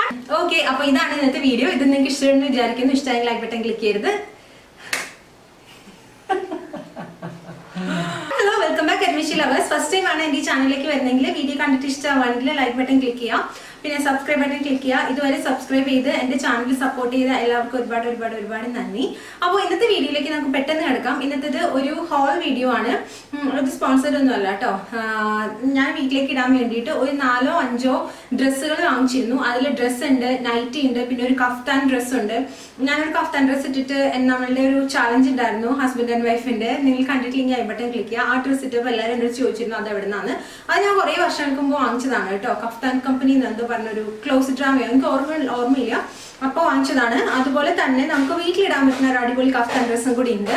okay അപ്പൊ ഇതാണ് ഇന്നത്തെ വീഡിയോ ഇത് നിങ്ങൾക്ക് ഇഷ്ടമെന്ന് വിചാരിക്കുന്നു ഇഷ്ടമായി ലൈക്ക് ബട്ടൺ ക്ലിക്ക് ചെയ്യരുത് hello welcome back admission lovers first time ആണ് എന്റെ ഈ ചാനലിലേക്ക് വരുന്നെങ്കിൽ വീഡിയോ കണ്ടിട്ട് ഇഷ്ടമാണെങ്കിൽ ലൈക്ക് ബട്ടൺ ക്ലിക്ക് ചെയ്യാം പിന്നെ സബ്സ്ക്രൈബ് ബട്ടൺ ക്ലിക്ക് ചെയ്യുക ഇതുവരെ സബ്സ്ക്രൈബ് ചെയ്ത് എന്റെ ചാനൽ സപ്പോർട്ട് ചെയ്ത എല്ലാവർക്കും ഒരുപാട് ഒരുപാട് ഒരുപാട് നന്ദി അപ്പോൾ ഇന്നത്തെ വീഡിയോയിലേക്ക് നമുക്ക് പെട്ടെന്ന് കിടക്കാം ഇന്നത്തേത് ഒരു ഹോൾ വീഡിയോ ആണ് ഉം, ഇത് സ്പോൺസർഡ് ഒന്നും അല്ല കേട്ടോ ആഹ് ഞാൻ വീട്ടിലേക്ക് ഇടാൻ വേണ്ടിയിട്ട് ഒരു നാലോ അഞ്ചോ ഡ്രസ്സുകൾ വാങ്ങിച്ചിരുന്നു അതിൽ ഡ്രസ്സ് ഉണ്ട് നൈറ്റി ഉണ്ട് പിന്നെ ഒരു കഫ്താൻ ഡ്രസ്സ് ഉണ്ട് ഞാനൊരു കഫ്താൻ ഡ്രസ്സ് ഇട്ടിട്ട് എൻ- നമ്മളുടെ ഒരു ചാലഞ്ച് ഉണ്ടായിരുന്നു ഹസ്ബൻഡ് ആൻഡ് വൈഫിന്റെ നിങ്ങൾ കണ്ടിട്ടില്ലെങ്കിൽ ഐ ബട്ടൺ ക്ലിക്ക് ചെയ്യുക ആ ഡ്രസ്സ് ഇട്ടപ്പോൾ എല്ലാവരും എന്നോട് ചോദിച്ചിരുന്നു അത് എവിടെ നിന്നാണ് അത് ഞാൻ കുറേ വർഷങ്ങൾക്ക് മുമ്പ് വാങ്ങിച്ചതാണ് കേട്ടോ കഫ്താൻ കമ്പനി എന്തോ പറഞ്ഞൊരു ക്ലോസ് ഡ്രാമയോ എനിക്ക് ഓർമ്മ ഓർമ്മയില്ല അപ്പോൾ വാങ്ങിച്ചതാണ് അതുപോലെ തന്നെ നമുക്ക് വീട്ടിലിടാൻ പറ്റുന്ന ഒരു അടിപൊളി കഫ്താൻ ഡ്രസ്സും കൂടി ഉണ്ട്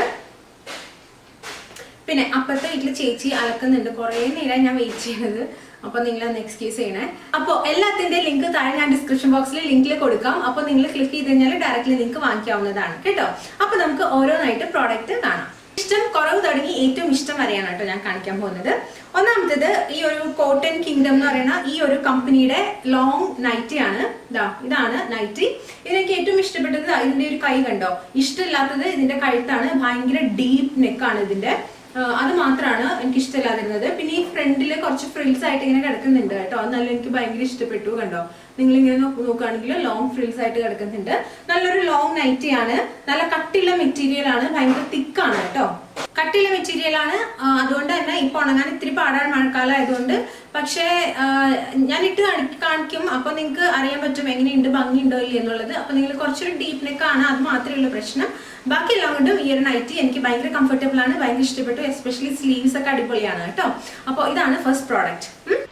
പിന്നെ അപ്പുറത്തെ വീട്ടിൽ ചേച്ചി അലക്കുന്നുണ്ട് കുറേ നേരം ഞാൻ വെയിറ്റ് ചെയ്യുന്നത് അപ്പൊ നിങ്ങൾ ഒന്ന് എക്സ്ക്യൂസ് ചെയ്യണേ അപ്പോൾ എല്ലാത്തിന്റെ ലിങ്ക് താഴെ ഞാൻ ഡിസ്ക്രിപ്ഷൻ ബോക്സിൽ ലിങ്കിൽ കൊടുക്കാം അപ്പോൾ നിങ്ങൾ ക്ലിക്ക് ചെയ്ത് കഴിഞ്ഞാൽ ഡയറക്റ്റ്ലി നിങ്ങൾക്ക് വാങ്ങിക്കാവുന്നതാണ് കേട്ടോ അപ്പൊ നമുക്ക് ഓരോന്നായിട്ട് പ്രോഡക്റ്റ് കാണാം ഇഷ്ടം കുറവ് തുടങ്ങി ഏറ്റവും ഇഷ്ടം വരെയാണ് കേട്ടോ ഞാൻ കാണിക്കാൻ പോകുന്നത് ഒന്നാമത്തേത് ഈ ഒരു കോട്ടൺ കിങ്ഡം എന്ന് പറയുന്ന ഈ ഒരു കമ്പനിയുടെ ലോങ് നൈറ്റി ആണ് ഇതാ ഇതാണ് നൈറ്റി ഇതെനിക്ക് ഏറ്റവും ഇഷ്ടപ്പെട്ടത് ദാ ഇതിന്റെ ഒരു കൈ കണ്ടോ ഇഷ്ടമില്ലാത്തത് ഇതിന്റെ കഴുത്താണ് ഭയങ്കര ഡീപ്പ് നെക്കാണ് ഇതിന്റെ ആ, അത് മാത്രമാണ് എനിക്ക് ഇഷ്ടമില്ലാതിരുന്നത് പിന്നെ ഈ ഫ്രണ്ടിൽ കുറച്ച് ഫ്രിൽസ് ആയിട്ട് ഇങ്ങനെ കിടക്കുന്നുണ്ട് കേട്ടോ അത് നല്ല എനിക്ക് ഭയങ്കര ഇഷ്ടപ്പെട്ടു കണ്ടോ നിങ്ങൾ ഇങ്ങനെ നോക്കുകയാണെങ്കിൽ ലോങ് ഫ്രിൽസ് ആയിട്ട് കിടക്കുന്നുണ്ട് നല്ലൊരു ലോങ് നൈറ്റി ആണ് നല്ല കട്ടിയുള്ള മെറ്റീരിയൽ ആണ് ഭയങ്കര തിക്കാണ് കേട്ടോ കട്ടിയുള്ള മെറ്റീരിയൽ ആണ് ആ, അതുകൊണ്ട് തന്നെ ഇപ്പൊ ഉണങ്ങാൻ ഇത്തിരി പാടാണ് മഴക്കാലം ആയതുകൊണ്ട് പക്ഷേ ആ, ഞാൻ ഇട്ട് കാണി- കാണിക്കും അപ്പൊ നിങ്ങൾക്ക് അറിയാൻ പറ്റും എങ്ങനെയുണ്ട് ഭംഗിയുണ്ടോ ഇല്ല എന്നുള്ളത് അപ്പൊ നിങ്ങൾ കുറച്ചൊരു ഡീപ്പ് നെക്ക് ആണ് അത് മാത്രമേ ഉള്ളൂ പ്രശ്നം ബാക്കി എല്ലാം കൊണ്ടും ഈ ഒരു നൈറ്റി എനിക്ക് ഭയങ്കര കംഫർട്ടബിൾ ആണ് ഭയങ്കര ഇഷ്ടപ്പെട്ടു എസ്പെഷ്യലി സ്ലീവ്സ് ഒക്കെ അടിപൊളിയാണ് കേട്ടോ അപ്പോൾ ഇതാണ് ഫസ്റ്റ് പ്രോഡക്റ്റ്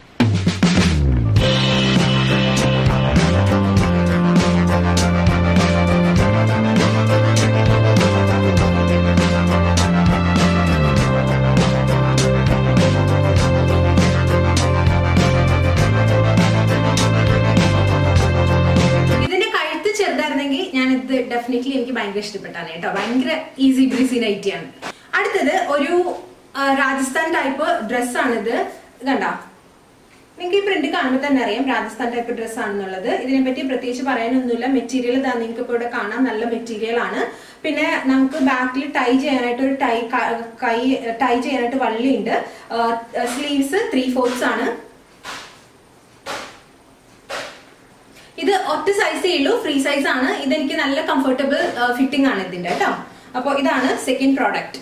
ഇതിന്റെ കഴുത്ത് ചെറുതായിരുന്നെങ്കിൽ ഞാൻ ഇത് ഡെഫിനറ്റ്ലി എനിക്ക് ഭയങ്കര ഇഷ്ടപ്പെട്ടാണ് കേട്ടോ ഭയങ്കര ഈസി ബ്രീസി നൈറ്റി ആണ് അടുത്തത് ഒരു ആ, രാജസ്ഥാൻ ടൈപ്പ് ഡ്രസ്സാണിത് കണ്ട നിങ്ങൾക്ക് ഈ പ്രിന്റ് കാണുമ്പോൾ തന്നെ അറിയാം രാജസ്ഥാൻ ടൈപ്പ് ഡ്രസ് ആണെന്നുള്ളത് ഇതിനെപ്പറ്റി പ്രത്യേകിച്ച് പറയാനൊന്നുമില്ല മെറ്റീരിയൽ ഇതാ നിങ്ങൾക്ക് ഇപ്പോൾ ഇവിടെ കാണാൻ നല്ല മെറ്റീരിയൽ ആണ് പിന്നെ നമുക്ക് ബാക്കിൽ ടൈ ചെയ്യാനായിട്ട് ഒരു ടൈ ക- കൈ ടൈ ചെയ്യാനായിട്ട് വള്ളിയുണ്ട് സ്ലീവ്സ് ത്രീ ഫോർത്ത്സ് ആണ് ഇത് ഒറ്റ സൈസേ ഉള്ളൂ ഫ്രീ സൈസ് ആണ് ഇതെനിക്ക് നല്ല കംഫർട്ടബിൾ ഫിറ്റിംഗ് ആണ് ഇതിന്റെ കേട്ടോ അപ്പോൾ ഇതാണ് സെക്കൻഡ് പ്രോഡക്റ്റ്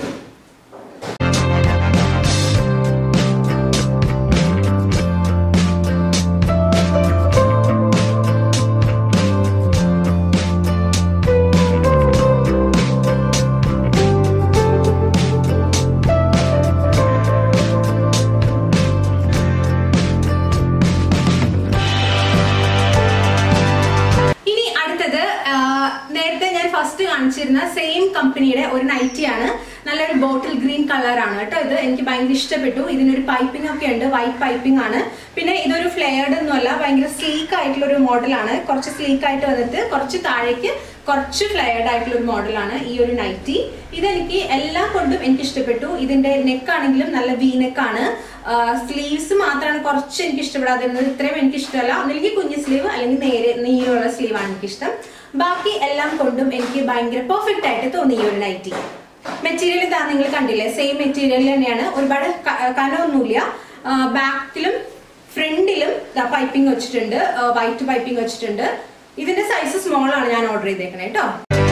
ഇനി അടുത്തത് ആ, നേരത്തെ ഞാൻ ഫസ്റ്റ് കാണിച്ചിരുന്ന സെയിം കമ്പനിയുടെ ഒരു നൈറ്റി ആണ് നല്ലൊരു ബോട്ടിൽ ഗ്രീൻ കളറാണ് കേട്ടോ ഇത് എനിക്ക് ഭയങ്കര ഇഷ്ടപ്പെട്ടു ഇതിനൊരു പൈപ്പിംഗ് ഒക്കെ ഉണ്ട് വൈറ്റ് പൈപ്പിംഗ് ആണ് പിന്നെ ഇതൊരു ഫ്ലെയർഡ് ഒന്നുമല്ല ഭയങ്കര സ്ലീക്ക് ആയിട്ടുള്ള ഒരു മോഡലാണ് കുറച്ച് സ്ലീക്ക് ആയിട്ട് വന്നിട്ട് കുറച്ച് താഴേക്ക് കുറച്ച് ഫ്ലെയർഡ് ആയിട്ടുള്ള ഒരു മോഡലാണ് ഈ ഒരു നൈറ്റി ഇതെനിക്ക് എല്ലാം കൊണ്ടും എനിക്ക് ഇഷ്ടപ്പെട്ടു ഇതിന്റെ നെക്ക് ആണെങ്കിലും നല്ല വി നെക്കാണ് സ്ലീവ്സ് മാത്രമാണ് കുറച്ച് എനിക്ക് ഇഷ്ടപ്പെടാതിരുന്നത് ഇത്രയും എനിക്ക് ഇഷ്ടമല്ല ഒന്നില്ലെങ്കിൽ കുഞ്ഞു സ്ലീവ് അല്ലെങ്കിൽ നേരെ നീരുള്ള സ്ലീവാണ് എനിക്കിഷ്ടം ബാക്കി എല്ലാം കൊണ്ടും എനിക്ക് ഭയങ്കര പെർഫെക്റ്റ് ആയിട്ട് തോന്നി ഈ ഒരു നൈറ്റി മെറ്റീരിയൽ ഇതാ നിങ്ങൾ കണ്ടില്ലേ സെയിം മെറ്റീരിയൽ തന്നെയാണ് ഒരുപാട് ക- കനമൊന്നുമില്ല ബാക്കിലും ഫ്രണ്ടിലും പൈപ്പിംഗ് വെച്ചിട്ടുണ്ട് വൈറ്റ് പൈപ്പിംഗ് വെച്ചിട്ടുണ്ട് ഇതിന്റെ സൈസ് സ്മോൾ ആണ് ഞാൻ ഓർഡർ ചെയ്തേക്കണേ കേട്ടോ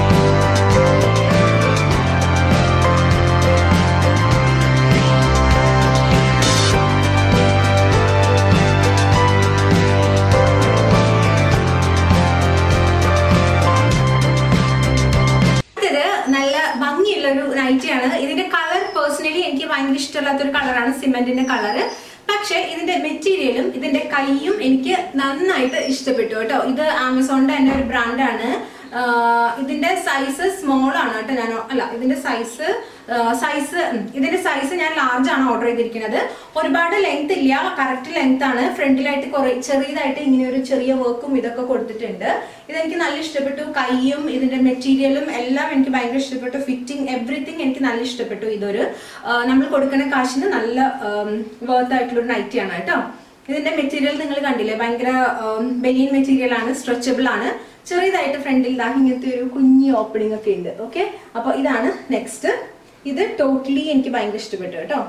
അടുത്തത് നല്ല ഭംഗിയുള്ള ഒരു നൈറ്റിയാണ് ഇതിന്റെ കളർ പേഴ്സണലി എനിക്ക് ഭയങ്കര ഇഷ്ടമില്ലാത്ത ഒരു കളറാണ് സിമെന്റിന്റെ കളറ് പക്ഷെ ഇതിന്റെ മെറ്റീരിയലും ഇതിന്റെ കൈയും എനിക്ക് നന്നായിട്ട് ഇഷ്ടപ്പെട്ടു കേട്ടോ ഇത് ആമസോണിന്റെ തന്നെ ഒരു ബ്രാൻഡാണ് ഇതിന്റെ സൈസ് സ്മോൾ ആണ് കേട്ടോ ഞാൻ അല്ല ഇതിന്റെ സൈസ് സൈസ് ഇതിന്റെ സൈസ് ഞാൻ ലാർജ് ആണ് ഓർഡർ ചെയ്തിരിക്കുന്നത് ഒരുപാട് ലെങ്ത് ഇല്ല കറക്റ്റ് ലെങ്ത് ആണ് ഫ്രണ്ടിലായിട്ട് കുറെ ചെറിയതായിട്ട് ഇങ്ങനെ ഒരു ചെറിയ വർക്കും ഇതൊക്കെ കൊടുത്തിട്ടുണ്ട് ഇതെനിക്ക് നല്ല ഇഷ്ടപ്പെട്ടു കൈയും ഇതിന്റെ മെറ്റീരിയലും എല്ലാം എനിക്ക് ഭയങ്കര ഇഷ്ടപ്പെട്ടു ഫിറ്റിംഗ് എവറിത്തിങ് എനിക്ക് നല്ല ഇഷ്ടപ്പെട്ടു ഇതൊരു ആ, നമ്മൾ കൊടുക്കുന്ന കാശിന് നല്ല വേർത്ത് ആയിട്ടുള്ള ഒരു നൈറ്റിയാണ് കേട്ടോ ഇതിന്റെ മെറ്റീരിയൽ നിങ്ങൾ കണ്ടില്ലേ ഭയങ്കര ബെലിയൻ മെറ്റീരിയൽ ആണ് സ്ട്രെച്ചബിൾ ആണ് ചെറിയതായിട്ട് ഫ്രണ്ടിൽ ദാ ഇങ്ങനത്തെ ഒരു കുഞ്ഞി ഓപ്പണിംഗ് ഒക്കെ ഉണ്ട് ഓക്കെ അപ്പൊ ഇതാണ് നെക്സ്റ്റ് ഇത് ടോട്ടലി എനിക്ക് ഭയങ്കര ഇഷ്ടപ്പെട്ടു കേട്ടോ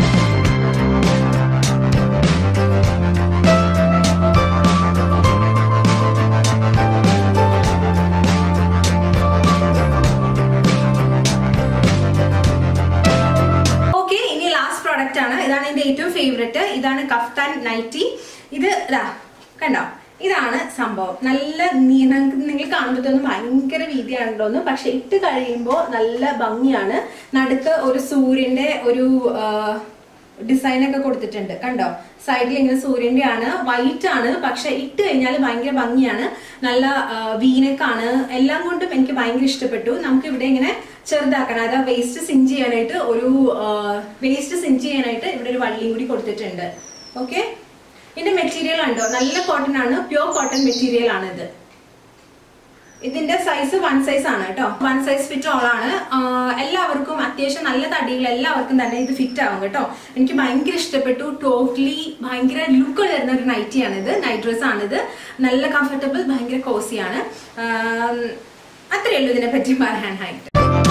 ഓക്കെ ഇനി ലാസ്റ്റ് പ്രോഡക്റ്റ് ആണ് ഇതാണ് എന്റെ ഏറ്റവും ഫേവറേറ്റ് ഇതാണ് കഫ്താൻ നൈറ്റി ഇത് ഇതാ കണ്ടോ ഇതാണ് സംഭവം നല്ല നീ- നിങ്ങൾക്ക് നിങ്ങൾ കാണുമ്പോൾ തോന്നും ഭയങ്കര വീതിയാണല്ലോ എന്ന് പക്ഷെ ഇട്ട് കഴിയുമ്പോൾ നല്ല ഭംഗിയാണ് നടുക്ക് ഒരു സൂര്യന്റെ ഒരു ഡിസൈൻ ഒക്കെ കൊടുത്തിട്ടുണ്ട് കണ്ടോ സൈഡിൽ ഇങ്ങനെ സൂര്യന്റെ ആണ് വൈറ്റ് ആണ് പക്ഷെ ഇട്ട് കഴിഞ്ഞാൽ ഭയങ്കര ഭംഗിയാണ് നല്ല വീനക്കാണ് എല്ലാം കൊണ്ടും എനിക്ക് ഭയങ്കര ഇഷ്ടപ്പെട്ടു നമുക്ക് ഇവിടെ ഇങ്ങനെ ചെറുതാക്കണം അതായത് വേസ്റ്റ് സിഞ്ച് ചെയ്യാനായിട്ട് ഒരു വേസ്റ്റ് സിഞ്ച് ചെയ്യാനായിട്ട് ഇവിടെ ഒരു വള്ളിയും കൂടി കൊടുത്തിട്ടുണ്ട് ഓക്കെ ഇതിന്റെ മെറ്റീരിയൽ ഉണ്ടോ നല്ല കോട്ടൺ ആണ് പ്യോർ കോട്ടൺ മെറ്റീരിയൽ ആണ് ഇത് ഇതിന്റെ സൈസ് വൺ സൈസ് ആണ് കേട്ടോ വൺ സൈസ് ഫിറ്റ് ഓൾ ആണ് ആഹ് എല്ലാവർക്കും അത്യാവശ്യം നല്ല തടികൾ എല്ലാവർക്കും തന്നെ ഇത് ഫിറ്റ് ആവും കേട്ടോ എനിക്ക് ഭയങ്കര ഇഷ്ടപ്പെട്ടു ടോട്ടലി ഭയങ്കര ലുക്ക് തരുന്ന ഒരു നൈറ്റിയാണ് ഇത് നൈറ്റ് ഡ്രസ് ആണിത് നല്ല കംഫർട്ടബിൾ ഭയങ്കര കോസിയാണ് അത്രയേ ഉള്ളൂ ഇതിനെ പറ്റി പറയാനായിട്ട്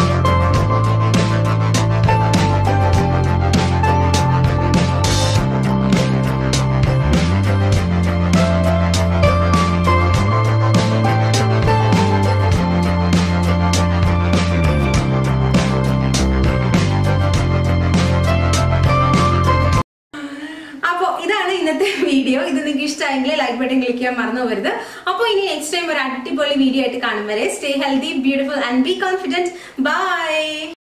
അപ്പോൾ ഇതാണ് ഇന്നത്തെ വീഡിയോ ഇത് നിങ്ങൾക്ക് ഇഷ്ടമായെങ്കിൽ ലൈക്ക് ബട്ടൺ ക്ലിക്ക് ചെയ്യാൻ മറന്നു പോകരുത് അപ്പോൾ ഇനി നെക്സ്റ്റ് ടൈം ഒരു അടിപൊളി വീഡിയോ ആയിട്ട് കാണും വരെ stay healthy beautiful and be confident by